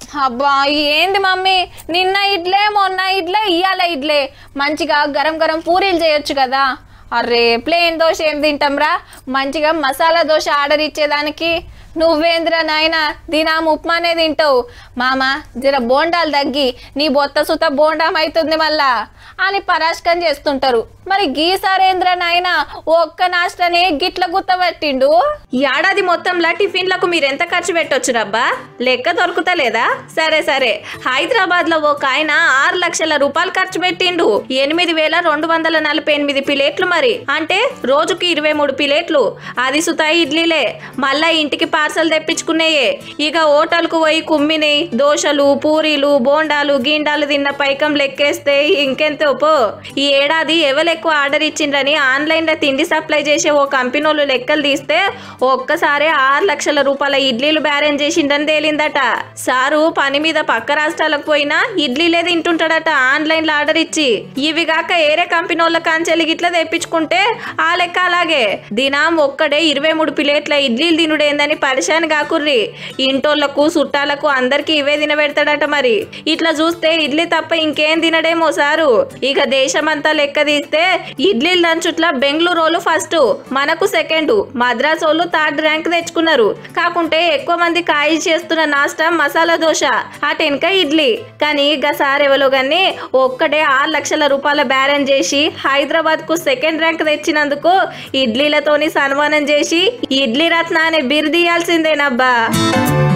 అబ్బా ఏంది మమ్మీ నిన్న ఇడ్లే మొన్న ఇడ్లే ఇయ్యాల ఇడ్లే మంచిగా గరం గరం పూరీలు చేయొచ్చు కదా అరే ప్లేన్ దోశ ఏం తింటాంరా మంచిగా మసాలా దోశ ఆర్డర్ ఇచ్చేదానికి నువ్వేంద్రా నాయన దినాం ఉప్మానే తింటావు మామ జర బోండాలు తగ్గి నీ బొత్త సుత బోండాం అవుతుంది మళ్ళా అని పరాష్కం చేస్తుంటారు మరి గీసారేంద్ర నాయన ఒక్క నాష్టనే గిట్ల గుత్తబట్టిండు ఏడాది మొత్తంలో టిఫిన్లకు మీరు ఎంత ఖర్చు పెట్టొచ్చు రబ్బా లెక్క దొరుకుతలేదా సరే సరే హైదరాబాద్ లో ఒక ఆయన ఆరు లక్షల రూపాయలు ఖర్చు పెట్టిండు ఎనిమిది వేల రెండు వందల నలభై ఎనిమిది ప్లేట్లు మరి అంటే రోజుకి ఇరవై మూడు ప్లేట్లు అది సుతాయి ఇడ్లీలే మళ్ళా ఇంటికి పార్సల్ తెప్పించుకునేయే ఇక హోటల్కు పోయి కుమ్మిని దోశలు పూరీలు బోండాలు గీండాలు తిన్న పైకం లెక్కేస్తే ఇంకెంతో పో ఈ ఏడాది ఎవరు ఎక్కువ ఆర్డర్ ఇచ్చిండ్రని ఆన్లైన్ లో తిండి సప్లై చేసే ఓ కంపెనీ వాళ్ళు లెక్కలు తీస్తే ఒక్కసారి ఆరు లక్షల రూపాయల ఇడ్లీలు బ్యారేజ్ చేసిండని తేలిందట సారు పని మీద పక్క రాష్ట్రాలకు పోయినా ఇడ్లీలే తింటుంటాడట ఆన్లైన్ లో ఆర్డర్ ఇచ్చి ఇవి కాక ఏరే కంపెనీ వాళ్ళ కాంచెలి గిట్ల తెప్పించుకుంటే ఆ లెక్క అలాగే దినం ఒక్కడే ఇరవై మూడు ప్లేట్ల ఇడ్లీలు తినుడేందని పరిశాన్ కాకుర్రి ఇంటోళ్లకు చుట్టాలకు అందరికి ఇవే తినబెడతాడట మరి ఇట్లా చూస్తే ఇడ్లీ తప్ప ఇంకేం తినడేమో సారు ఇక దేశమంతా లెక్క తీస్తే ఇడ్లీలు లంచుట్ల బెంగళూరు వాళ్ళు ఫస్ట్ మనకు సెకండ్ మద్రాస్ వాళ్ళు థర్డ్ ర్యాంక్ తెచ్చుకున్నారు కాకుంటే ఎక్కువ మంది కాయి చేస్తున్న నాష్టం మసాలా దోశ అటెనక ఇడ్లీ కానీ ఇక సార్ ఎవలో గాని ఒక్కడే ఆరు లక్షల రూపాయల బ్యారెన్ చేసి హైదరాబాద్ కు సెకండ్ ర్యాంక్ తెచ్చినందుకు ఇడ్లీలతోని సన్మానం చేసి ఇడ్లీ రత్న అనే బిరుదియాల్సిందేనబ్బా